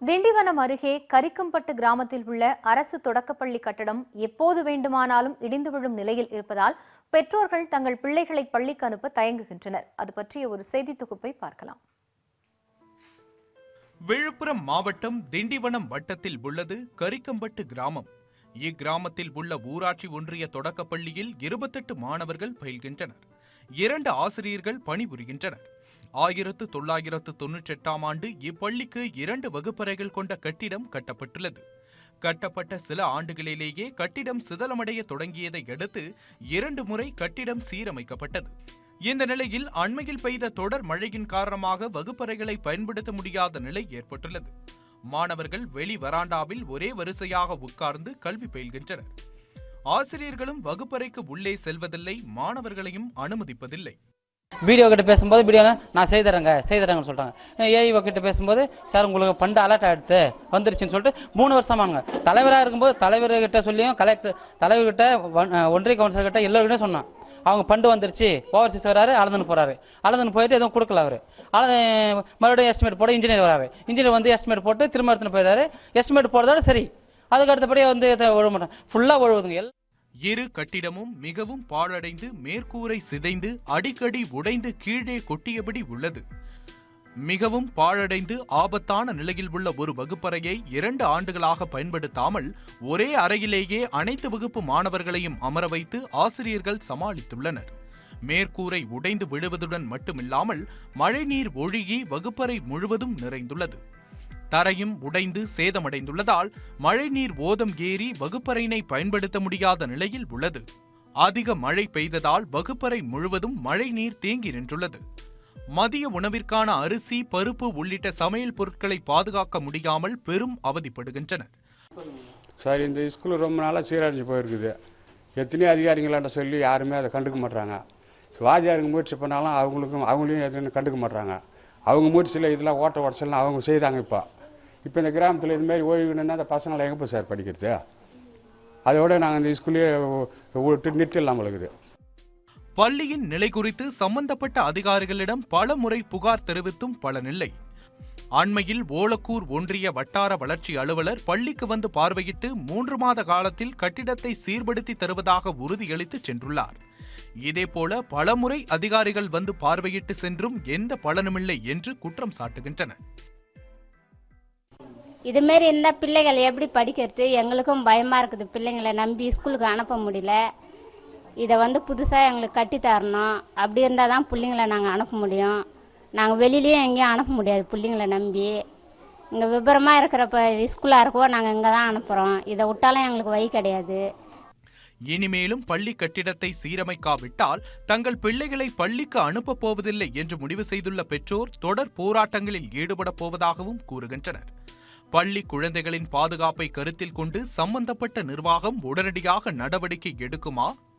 திண்டிவனம் அருகே கரிக்கம்பட்டு கிராமத்தில் உள்ள அரசு தொடக்கப்பள்ளி கட்டடம் எப்போது வேண்டுமானாலும் இடிந்து விழும் நிலையில் இருப்பதால் பெற்றோர்கள் தங்கள் பிள்ளைகளை பள்ளிக்கு அனுப்ப தயங்குகின்றனர் அது பற்றிய ஒரு செய்தி தொகுப்பை பார்க்கலாம் விழுப்புரம் மாவட்டம் திண்டிவனம் வட்டத்தில் உள்ளது கரிக்கம்பட்டு கிராமம் இக்கிராமத்தில் உள்ள ஊராட்சி ஒன்றிய தொடக்கப்பள்ளியில் இருபத்தெட்டு மாணவர்கள் பயில்கின்றனர் இரண்டு ஆசிரியர்கள் பணிபுரிகின்றனர் ஆயிரத்து தொள்ளாயிரத்து தொன்னூற்றி எட்டாம் ஆண்டு இப்பள்ளிக்கு இரண்டு வகுப்பறைகள் கொண்ட கட்டிடம் கட்டப்பட்டுள்ளது கட்டப்பட்ட சில ஆண்டுகளிலேயே கட்டிடம் சிதலமடைய தொடங்கியதை அடுத்து இரண்டு முறை கட்டிடம் சீரமைக்கப்பட்டது இந்த நிலையில் அண்மையில் பெய்த தொடர் மழையின் காரணமாக வகுப்பறைகளை பயன்படுத்த முடியாத நிலை ஏற்பட்டுள்ளது மாணவர்கள் வெளி வராண்டாவில் ஒரே வரிசையாக உட்கார்ந்து கல்வி பயில்கின்றனர் ஆசிரியர்களும் வகுப்பறைக்கு உள்ளே செல்வதில்லை மாணவர்களையும் அனுமதிப்பதில்லை வீடியோ கிட்ட பேசும்போது வீடியோ நான் செய்து தரேங்க செய்து தரேங்கன்னு சொல்கிறாங்க ஏஐஓ கிட்ட பேசும்போது சார் உங்களுக்கு பண்டு அலர்ட் ஆகிடுது வந்துருச்சுன்னு சொல்லிட்டு மூணு வருஷமானுங்க தலைவராக இருக்கும்போது தலைவர்கிட்ட சொல்லியும் கலெக்டர் தலைவர்கிட்ட ஒன்- ஒன்றிய கவுன்சிலர் கிட்ட எல்லோருக்கிட்டே சொன்னான் அவங்க பண்டு வந்துருச்சு ஓவர்சீஸ் வராரு அளந்துன்னு போறாரு அளந்துன்னு போயிட்டு எதுவும் கொடுக்கல அவர் அளந்து மறுபடியும் எஸ்டிமேட் போட இன்ஜினியர் வராரு இன்ஜினியர் வந்து எஸ்டிமேட் போட்டு திரும்ப எடுத்துன்னு போயிடுறாரு எஸ்டிமேட் போடுறதோட சரி அதுக்கு அடுத்தபடியே வந்து இதை ஒழுக மாட்டாங்க ஃபுல்லாக ஒழுகுதுங்க எல்லாம் இரு கட்டிடமும் மிகவும் பாழடைந்து மேற்கூரை சிதைந்து அடிக்கடி உடைந்து கீழே கொட்டியபடி உள்ளது மிகவும் பாழடைந்து ஆபத்தான நிலையில் உள்ள ஒரு வகுப்பறையை இரண்டு ஆண்டுகளாக பயன்படுத்தாமல் ஒரே அறையிலேயே அனைத்து வகுப்பு மாணவர்களையும் அமர வைத்து ஆசிரியர்கள் சமாளித்துள்ளனர் மேற்கூரை உடைந்து விழுவதுடன் மட்டுமில்லாமல் மழைநீர் ஒழுகி வகுப்பறை முழுவதும் நிறைந்துள்ளது தரையும் உடைந்து சேதமடைந்துள்ளதால் மழைநீர் ஓதம் ஏறி வகுப்பறையினை பயன்படுத்த முடியாத நிலையில் உள்ளது அதிக மழை பெய்ததால் வகுப்பறை முழுவதும் மழைநீர் தேங்கி நின்றுள்ளது மதிய உணவிற்கான அரிசி பருப்பு உள்ளிட்ட சமையல் பொருட்களை பாதுகாக்க முடியாமல் பெரும் அவதிப்படுகின்றனர் சார் இந்த ஸ்கூல் ரொம்ப நாளாக சீரழிஞ்சு போயிருக்குது எத்தனையோ அதிகாரிங்களாண்ட சொல்லி யாருமே அதை கண்டுக்க மாட்றாங்க வாத்தியாருங்க முயற்சி பண்ணாலும் அவங்களுக்கும் அவங்களையும் எதுவும் கண்டுக்க மாட்றாங்க அவங்க முயற்சியில் இதெல்லாம் ஓட்ட உடச்சலாம் அவங்க செய்கிறாங்க இப்போ இப்போ இந்த கிராமத்தில் இதுமாரி ஓய்வுனா அந்த பசங்களை எங்கே போய் சார் படிக்கிறது அதோட நாங்கள் இந்த ஸ்கூல்லே விட்டு நிறுத்திடலாம் இருக்குது பள்ளியின் நிலை குறித்து சம்பந்தப்பட்ட அதிகாரிகளிடம் பல முறை புகார் தெரிவித்தும் பலனில்லை அண்மையில் ஓலக்கூர் ஒன்றிய வட்டார வளர்ச்சி அலுவலர் பள்ளிக்கு வந்து பார்வையிட்டு மூன்று மாத காலத்தில் கட்டிடத்தை சீர்படுத்தி தருவதாக உறுதியளித்து சென்றுள்ளார் இதேபோல பலமுறை அதிகாரிகள் வந்து பார்வையிட்டு சென்றும் எந்த பலனுமில்லை என்று குற்றம் சாட்டுகின்றனர் இதுமாரி இருந்தால் பிள்ளைகள் எப்படி படிக்கிறது எங்களுக்கும் பயமாக இருக்குது பிள்ளைங்களை நம்பி ஸ்கூலுக்கு அனுப்ப முடியல இதை வந்து புதுசாக எங்களுக்கு கட்டி தரணும் அப்படி இருந்தால் தான் பிள்ளைங்கள நாங்கள் அனுப்ப முடியும் நாங்கள் வெளியிலயும் எங்கேயும் அனுப்ப முடியாது பிள்ளைங்கள நம்பி இங்கே விபரமாக இருக்கிறப்ப ஸ்கூலாக இருக்கோ நாங்கள் இங்கே தான் அனுப்புகிறோம் இதை விட்டாலும் எங்களுக்கு வழி கிடையாது இனிமேலும் பள்ளி கட்டிடத்தை சீரமைக்காவிட்டால் தங்கள் பிள்ளைகளை பள்ளிக்கு அனுப்பப் போவதில்லை என்று முடிவு செய்துள்ள பெற்றோர் தொடர் போராட்டங்களில் ஈடுபடப் போவதாகவும் கூறுகின்றனர் பள்ளி குழந்தைகளின் பாதுகாப்பை கருத்தில் கொண்டு சம்பந்தப்பட்ட நிர்வாகம் உடனடியாக நடவடிக்கை எடுக்குமா